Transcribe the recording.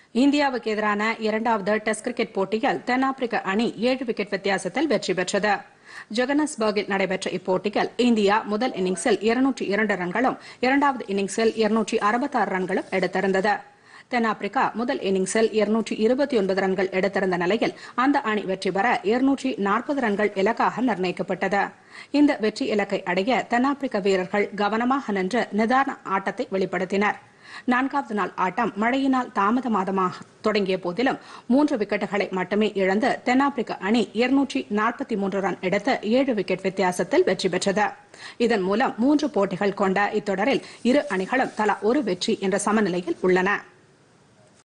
இந்தியாவுக்கு எதிரான இரண்டாவது டெஸ்ட் கிரிக்கெட் போட்டியில் தென்னாப்பிரிக்க அணி ஏழு விக்கெட் வித்தியாசத்தில் வெற்றி பெற்றது ஜொகனஸ்பர்கில் நடைபெற்ற இப்போட்டியில் இந்தியா முதல் இன்னிங்ஸில் இருநூற்றி இரண்டு ரன்களும் இரண்டாவது இன்னிங்ஸில் இருநூற்றி அறுபத்தாறு ரன்களும் எடுத்திருந்தது தென்னாப்பிரிக்கா முதல் இன்னிங்ஸில் இருநூற்றி இருபத்தி ஒன்பது ரன்கள் எடுத்திருந்த நிலையில் அந்த அணி வெற்றி பெற இருநூற்றி நாற்பது ரன்கள் இலக்காக நிர்ணயிக்கப்பட்டது இந்த வெற்றி இலக்கை அடைய தென்னாப்பிரிக்க வீரர்கள் கவனமாக நின்று நிதான ஆட்டத்தை வெளிப்படுத்தினர் நான்காவது நாள் ஆட்டம் மழையினால் தாமதமாதமாக தொடங்கிய போதிலும் மூன்று விக்கெட்டுகளை மட்டுமே இழந்து தென்னாப்பிரிக்க அணி இருநூற்றி நாற்பத்தி மூன்று ரன் எடுத்து ஏழு விக்கெட் வித்தியாசத்தில் வெற்றி பெற்றது இதன் மூலம் மூன்று போட்டிகள் கொண்ட இத்தொடரில் இரு அணிகளும் தலா ஒரு வெற்றி என்ற சமநிலையில் உள்ளன